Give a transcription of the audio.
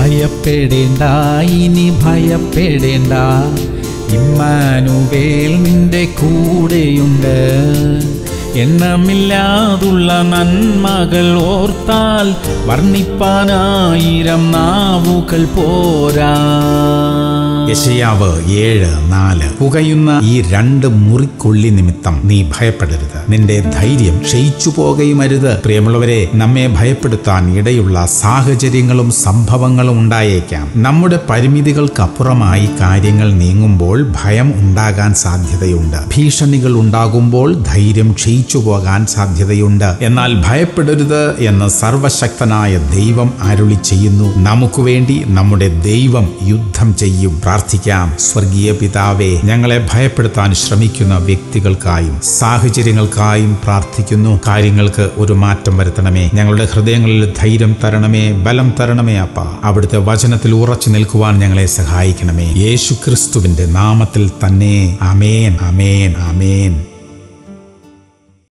ഭയപ്പെടേണ്ട ഇനി ഭയപ്പെടേണ്ട ഇമ്മാനുവേൽ നിന്റെ കൂടെയുണ്ട് എണ്ണമില്ലാതുള്ള നന്മകൾ ഓർത്താൽ വർണ്ണിപ്പാനായിരം നാവുകൾ പോരാ യശയാവ് ഏഴ് നാല് പുകയുന്ന ഈ രണ്ട് മുറിക്കൊള്ളി നിമിത്തം നീ ഭയപ്പെടരുത് നിന്റെ ധൈര്യം ക്ഷയിച്ചു പോകുകയുമരുത് പ്രിയമുള്ളവരെ നമ്മെ ഭയപ്പെടുത്താൻ ഇടയുള്ള സാഹചര്യങ്ങളും സംഭവങ്ങളും ഉണ്ടായേക്കാം നമ്മുടെ പരിമിതികൾക്കപ്പുറമായി കാര്യങ്ങൾ നീങ്ങുമ്പോൾ ഭയം ഉണ്ടാകാൻ സാധ്യതയുണ്ട് ഭീഷണികൾ ഉണ്ടാകുമ്പോൾ ധൈര്യം ക്ഷയിച്ചു പോകാൻ സാധ്യതയുണ്ട് എന്നാൽ ഭയപ്പെടരുത് എന്ന് സർവശക്തനായ ദൈവം അരുളി ചെയ്യുന്നു നമുക്ക് വേണ്ടി നമ്മുടെ ദൈവം യുദ്ധം ചെയ്യും പ്രാർത്ഥിക്കാം സ്വർഗീയ പിതാവേ ഞങ്ങളെ ഭയപ്പെടുത്താൻ ശ്രമിക്കുന്ന വ്യക്തികൾക്കായും സാഹചര്യങ്ങൾക്കായും പ്രാർത്ഥിക്കുന്നു കാര്യങ്ങൾക്ക് ഒരു മാറ്റം വരുത്തണമേ ഞങ്ങളുടെ ഹൃദയങ്ങളിൽ ധൈര്യം തരണമേ ബലം തരണമേ അപ്പ അവിടുത്തെ വചനത്തിൽ ഉറച്ചു നിൽക്കുവാൻ ഞങ്ങളെ സഹായിക്കണമേ യേശു ക്രിസ്തുവിന്റെ നാമത്തിൽ തന്നെ അമേൻ അമേൻ അമേൻ